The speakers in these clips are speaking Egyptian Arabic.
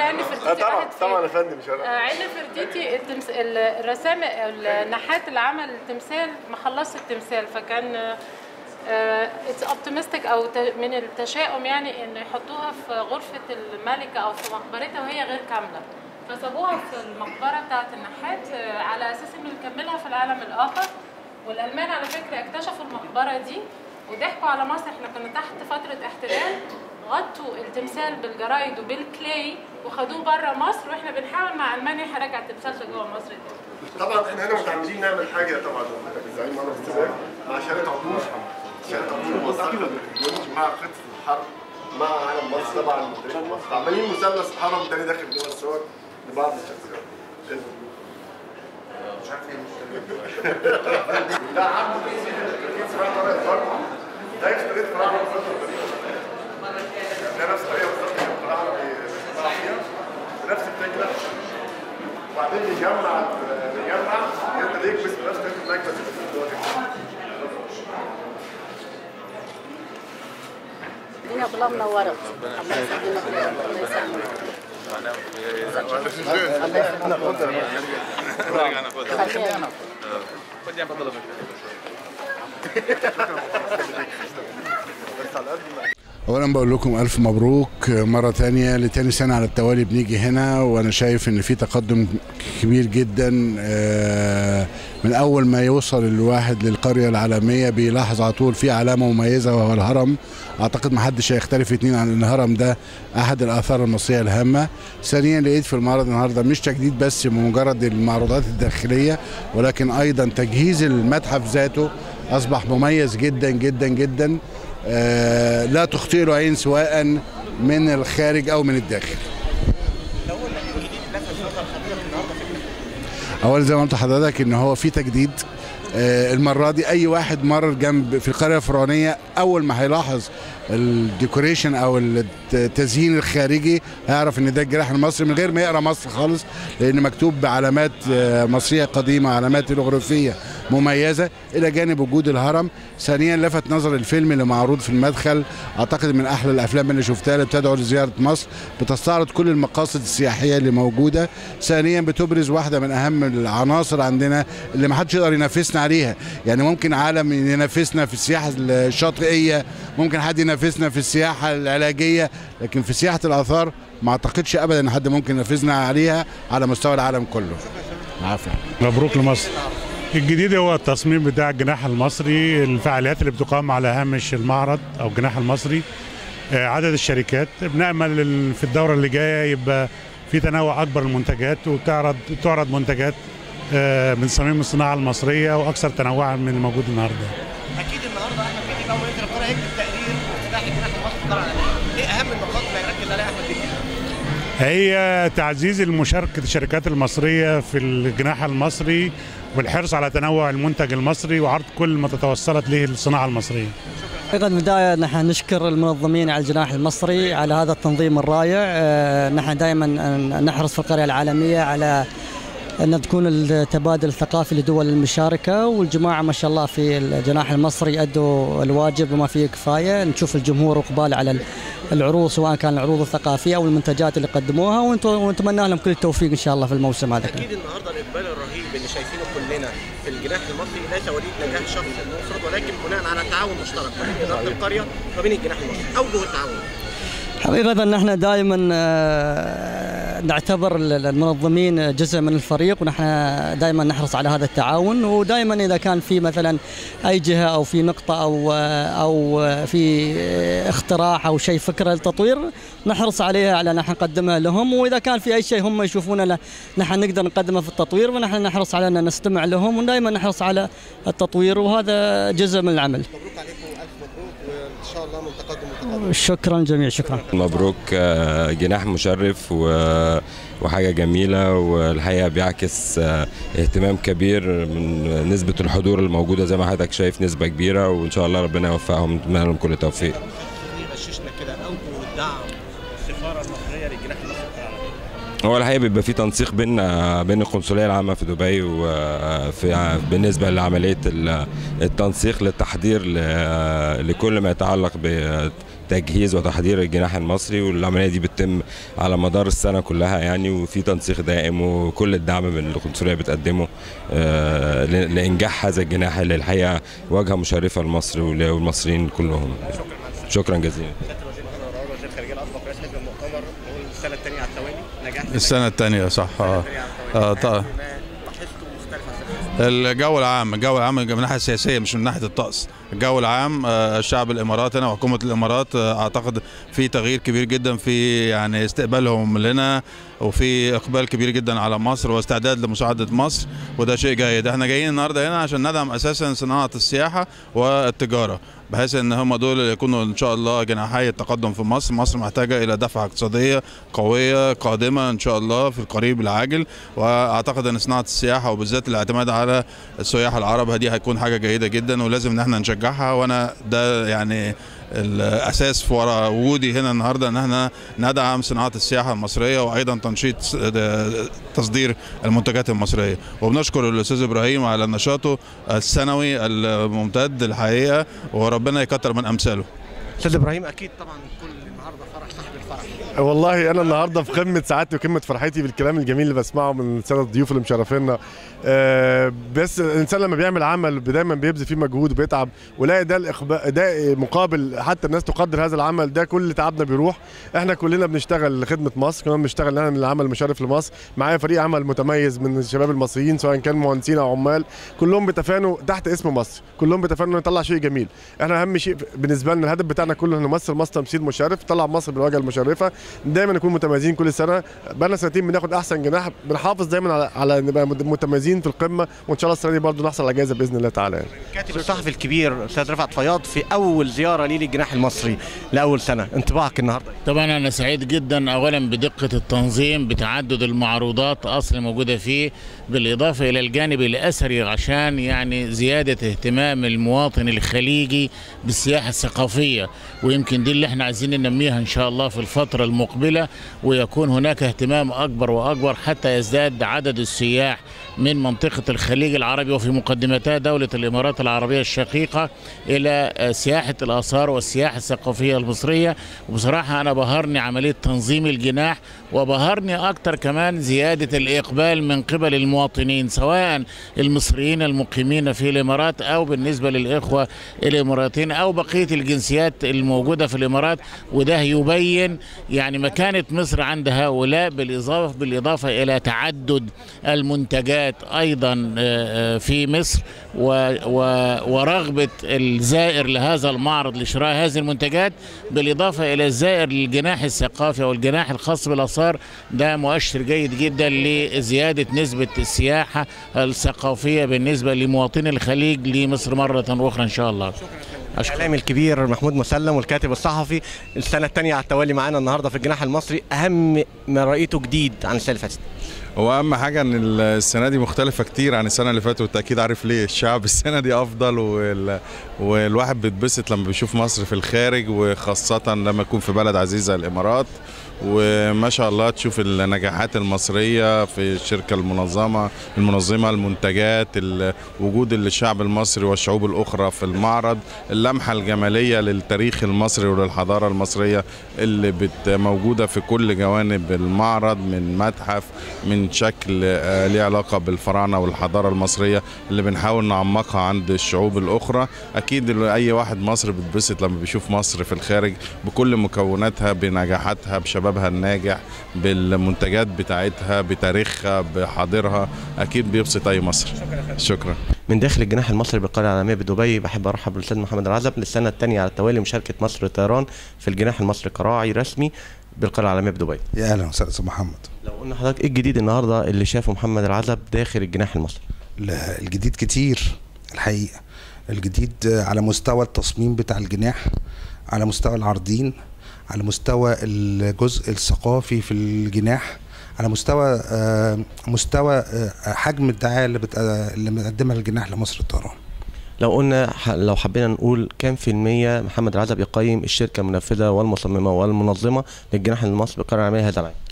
عامله عين آه فرديتي طبعا راحت فين؟ طبعا يا فندم مش آه، عين فرديتي التمس... ال- الرسام النحات اللي عمل التمثال ما خلصش التمثال فكان اتس اوبتيمستيك او ت- من التشاؤم يعني ان يحطوها في غرفه الملكه او في مقبرتها وهي غير كامله فسابوها في المقبره بتاعه النحات آه، على اساس انه يكملها في العالم الاخر والالمان على فكره اكتشفوا المقبره دي وضحكوا على مصر احنا كنا تحت فتره احتلال غطوا التمثال بالجرايد وبالكلاي وخدوه بره مصر واحنا بنحاول مع المانيا هنرجع التمثال ده جوه مصر تاني طبعا احنا هنا متعمدين نعمل حاجه طبعا الزعيم مره في السباق مع شهاده عبور شهاده عبور وثائقه مع قطف الحرب مع علم مصر طبعا عمالين مثلث الحرم تاني داخل جوه الصور لبعض الشخصيات مش عارف ايه لا عم اسمها طريقه فرق ده اشتريت فراعنه ده نفس الطريقه بالظبط اللي الفراعنه بيطلعوا فيها نفس الفكره وبعدين بيجمع بيجمع يقدر يكبس بنفس طريقه المكبس اللي في الدول الدنيا كلها منورة الله يسلمك الله يسلمك خلينا اولا بقول لكم الف مبروك مره تانية لتاني سنه على التوالي بنيجي هنا وانا شايف ان في تقدم كبير جدا آه، من اول ما يوصل الواحد للقريه العالميه بيلاحظ على طول في علامه مميزه وهو الهرم اعتقد ما حدش هيختلف اتنين عن ان الهرم ده احد الاثار المصريه الهامه ثانيا لقيت في المعرض النهارده مش تجديد بس بمجرد المعروضات الداخليه ولكن ايضا تجهيز المتحف ذاته اصبح مميز جدا جدا جدا آه، لا تخطئ له عين سواء من الخارج او من الداخل اول زي ما قلت لحضرتك ان هو في تجديد آه، المره دي اي واحد مر جنب في القريه الفرعونيه اول ما هيلاحظ الديكوريشن او التزيين الخارجي هيعرف ان ده الجراح المصري من غير ما يقرا مصر خالص لان مكتوب بعلامات آه، مصريه قديمه علامات هيروغليفيه مميزه الى جانب وجود الهرم ثانيا لفت نظر الفيلم اللي معروض في المدخل اعتقد من احلى الافلام اللي شفتها اللي بتدعو لزياره مصر بتستعرض كل المقاصد السياحيه اللي موجوده ثانيا بتبرز واحده من اهم العناصر عندنا اللي ما حدش يقدر ينافسنا عليها يعني ممكن عالم ينافسنا في السياحه الشاطئيه ممكن حد ينافسنا في السياحه العلاجيه لكن في سياحه الاثار ما اعتقدش ابدا ان حد ممكن ينافسنا عليها على مستوى العالم كله عافيه مبروك لمصر الجديد هو التصميم بتاع الجناح المصري الفعاليات اللي بتقام على هامش المعرض او الجناح المصري آه، عدد الشركات بنأمل ال- في الدورة اللي جاية يبقى في تنوع أكبر المنتجات وتعرض تعرض منتجات آه، من صميم الصناعة المصرية وأكثر تنوعا من الموجود النهارده اكيد النهارده احمد بيكي بقى ومدير القرى هيكتب تقرير افتتاح الجناح المصري في القرى العالميه ايه اهم النقاط اللي هيركز عليها احمد بيكي؟ هي تعزيز المشاركة الشركات المصرية في الجناح المصري والحرص على تنوع المنتج المصري وعرض كل ما تتوصلت له الصناعة المصرية ايضا بدايه نحن نشكر المنظمين على الجناح المصري على هذا التنظيم الرائع آه، نحن دائما نحرص في القريه العالميه على ان تكون التبادل الثقافي لدول المشاركه والجماعه ما شاء الله في الجناح المصري ادوا الواجب وما فيه كفايه نشوف الجمهور اقبال على العروض سواء كان العروض الثقافيه او المنتجات اللي قدموها ونت- ونتمنى لهم كل التوفيق ان شاء الله في الموسم هذا اكيد النهارده الاقبال الرهيب اللي شايفينه كلنا في الجناح المصري ليس وليد نجاح شخص منفرد ولكن بناء على تعاون مشترك ما بين اداره القريه وما بين الجناح المصري اوجه التعاون حقيقة نحن دائما آه، نعتبر ال- المنظمين جزء من الفريق ونحن دائما نحرص على هذا التعاون ودائما إذا كان في مثلا أي جهة أو في نقطة أو آه، أو آه، في آه، اقتراح أو شيء فكرة للتطوير نحرص عليها على نحن نقدمها لهم وإذا كان في أي شيء هم يشوفونه له نحن نقدر نقدمه في التطوير ونحن نحرص على أن نستمع لهم ودائما نحرص على التطوير وهذا جزء من العمل مبروك عليكم الف مبروك وان شاء الله من تقدم وتقدم شكرا جميع شكرا مبروك آه، جناح مشرف و- وحاجة جميلة والحقيقة بيعكس آه، اهتمام كبير من نسبة الحضور الموجودة زي ما حضرتك شايف نسبة كبيرة وإن شاء الله ربنا يوفقهم ونتمنى لهم كل التوفيق غششنا كده اوجه الدعم السفاره المصريه للجناح المصري في العالم هو الحقيقة بيبقى في تنسيق بين بين القنصلية العامة في دبي وفي بالنسبة لعملية ال- التنسيق للتحضير ل- لكل ما يتعلق تجهيز وتحضير الجناح المصري والعمليه دي بتتم على مدار السنه كلها يعني وفي تنسيق دائم وكل الدعم من القنصليه بتقدمه آه، ل- لانجاح هذا الجناح اللي الحقيقه واجهه مشرفه لمصر ول- والمصريين كلهم شكرا جزيلا سياده الوزير محمد عمر وزير الخارجيه الاسبق رئيس حزب المؤتمر نقول السنه الثانيه على التوالي نجاح السنة الثانية صح اه الثانية على اه التوالي طبعا ما لاحظته مختلف عن السنة اللي الجو العام الجو العام من الناحيه السياسيه مش من ناحيه الطقس الجو العام آه، الشعب الاماراتي هنا وحكومه الامارات آه، اعتقد في تغيير كبير جدا في يعني استقبالهم لنا وفي اقبال كبير جدا على مصر واستعداد لمساعده مصر وده شيء جيد احنا جايين النهارده هنا عشان ندعم اساسا صناعه السياحه والتجاره بحيث ان هم دول اللي يكونوا ان شاء الله جناحي التقدم في مصر مصر محتاجه الى دفعه اقتصاديه قويه قادمه ان شاء الله في القريب العاجل واعتقد ان صناعه السياحه وبالذات الاعتماد على السياح العرب دي هيكون حاجه جيده جدا ولازم ان احنا نشجعها وانا ده يعني الاساس في ورا وجودي هنا النهارده ان احنا ندعم صناعه السياحه المصريه وايضا تنشيط تصدير المنتجات المصريه وبنشكر الاستاذ ابراهيم على نشاطه السنوي الممتد الحقيقه وربنا يكتر من امثاله استاذ ابراهيم اكيد طبعا كل النهارده فرح صاحب الفرح والله انا النهارده في قمه سعادتي وقمه فرحتي بالكلام الجميل اللي بسمعه من الساده الضيوف اللي مشرفينا آه، بس الانسان لما بيعمل عمل دايما بيبذل فيه مجهود وبيتعب ولاقي ده الإخباء ده مقابل حتى الناس تقدر هذا العمل ده كل تعبنا بيروح احنا كلنا بنشتغل لخدمه مصر كمان بنشتغل نعمل العمل المشرف لمصر معايا فريق عمل متميز من الشباب المصريين سواء كان مهندسين او عمال كلهم بيتفانوا تحت اسم مصر كلهم بيتفانوا نطلع شيء جميل احنا اهم شيء بالنسبه لنا الهدف بتاعنا كله ان نمثل مصر تمثيل مشرف نطلع مصر بالواجهه المشرفه دايما نكون متميزين كل سنه بقالنا سنتين بناخد احسن جناح بنحافظ دايما على على نبقى متميزين في القمه وان شاء الله السنه دي برضه نحصل على جائزه باذن الله تعالى يعني. الكاتب الصحفي الكبير استاذ رفعت فياض في اول زياره ليه للجناح المصري لاول سنه انطباعك النهارده طبعا انا سعيد جدا اولا بدقه التنظيم بتعدد المعروضات اصلا موجوده فيه بالاضافه الى الجانب الاثري عشان يعني زياده اهتمام المواطن الخليجي بالسياحه الثقافيه ويمكن دي اللي احنا عايزين ننميها ان شاء الله في الفتره المقبله ويكون هناك اهتمام اكبر واكبر حتى يزداد عدد السياح من منطقه الخليج العربي وفي مقدمتها دوله الامارات العربيه الشقيقه الى سياحه الاثار والسياحه الثقافيه المصريه وبصراحه انا بهرني عمليه تنظيم الجناح وبهرني اكتر كمان زياده الاقبال من قبل المواطنين سواء المصريين المقيمين في الامارات او بالنسبه للاخوه الاماراتيين او بقيه الجنسيات الموجوده في الامارات وده يبين يعني مكانه مصر عند هؤلاء بالاضافه بالاضافه الى تعدد المنتجات ايضا آه، آه، في مصر و- و- ورغبه الزائر لهذا المعرض لشراء هذه المنتجات بالاضافه الى الزائر للجناح الثقافي او الجناح الخاص بالاثار ده مؤشر جيد جدا لزياده نسبه السياحه الثقافيه بالنسبه لمواطني الخليج لمصر مره اخرى ان شاء الله الاعلامي الكبير محمود مسلم والكاتب الصحفي السنه الثانيه على التوالي معانا النهارده في الجناح المصري اهم ما رايته جديد عن السنه اللي فاتت هو اهم حاجه ان السنه دي مختلفه كتير عن السنه اللي فاتت والتاكيد عارف ليه الشعب السنه دي افضل وال... والواحد بيتبسط لما بيشوف مصر في الخارج وخاصه لما يكون في بلد عزيزه الامارات وما شاء الله تشوف النجاحات المصريه في الشركه المنظمه المنظمه المنتجات ال- وجود الشعب المصري والشعوب الاخرى في المعرض اللمحه الجماليه للتاريخ المصري وللحضاره المصريه اللي بت موجوده في كل جوانب المعرض من متحف من شكل آه، ليه علاقه بالفراعنه والحضاره المصريه اللي بنحاول نعمقها عند الشعوب الاخرى اكيد ال- اي واحد مصري بيتبسط لما بيشوف مصر في الخارج بكل مكوناتها بنجاحاتها بشبابها الناجح بالمنتجات بتاعتها بتاريخها بحاضرها اكيد بيبسط اي مصري شكرا من داخل الجناح المصري بالقريه العالميه بدبي بحب ارحب بالاستاذ محمد العزب للسنه الثانيه على التوالي مشاركه مصر للطيران في الجناح المصري كراعي رسمي بالقريه العالميه بدبي يا اهلا وسهلا استاذ محمد لو قلنا حضرتك ايه الجديد النهارده اللي شافه محمد العزب داخل الجناح المصري لا الجديد كتير الحقيقه الجديد على مستوى التصميم بتاع الجناح على مستوى العارضين على مستوى الجزء الثقافي في الجناح على مستوى آه، مستوى آه، حجم الدعايه اللي بت- آه، اللي بتقدمها الجناح لمصر الطيران لو قلنا ح- لو حبينا نقول كام في المية محمد العزب يقيم الشركة المنفذة والمصممة والمنظمة للجناح المصري بالقرية العالمية هذا العام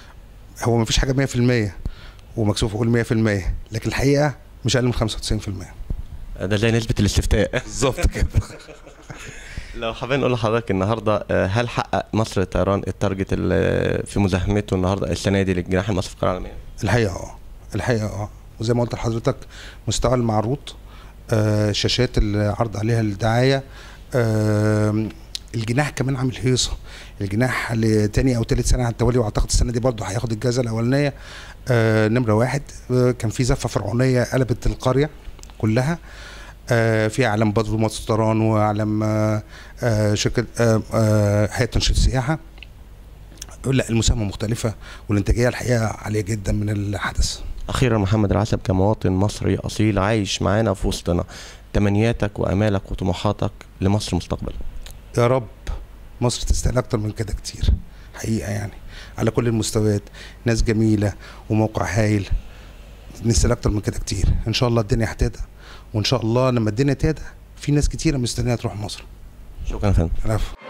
هو مفيش حاجه 100% ومكسوف اقول 100% لكن الحقيقه مش اقل من 95% ده زي نسبة الاستفتاء بالظبط كده لو حابين نقول لحضرتك النهارده آه، هل حقق مصر للطيران التارجت اللي في مزاحمته النهارده السنه دي للجناح المصري في القاره العالميه؟ الحقيقه اه الحقيقه اه وزي ما قلت لحضرتك مستوى المعروض آه شاشات اللي عرض عليها الدعايه آه الجناح كمان عامل هيصه الجناح لتاني او تالت سنه على التوالي واعتقد السنه دي برضه هياخد الجائزه الاولانيه آه نمره واحد آه كان في زفه فرعونيه قلبت القريه كلها آه في علم بدر مصر طيران وعلم آه آه شركه آه آه هيئه تنشيط السياحه لا المساهمه مختلفه والانتاجيه الحقيقه عاليه جدا من الحدث اخيرا محمد العسب كمواطن مصري اصيل عايش معانا في وسطنا تمنياتك وامالك وطموحاتك لمصر مستقبلا يا رب مصر تستاهل اكتر من كده كتير حقيقه يعني على كل المستويات ناس جميله وموقع هايل نستاهل اكتر من كده كتير ان شاء الله الدنيا هتهدى وان شاء الله لما الدنيا تهدى في ناس كتيره مستنيه تروح مصر شكرا يا فندم العفو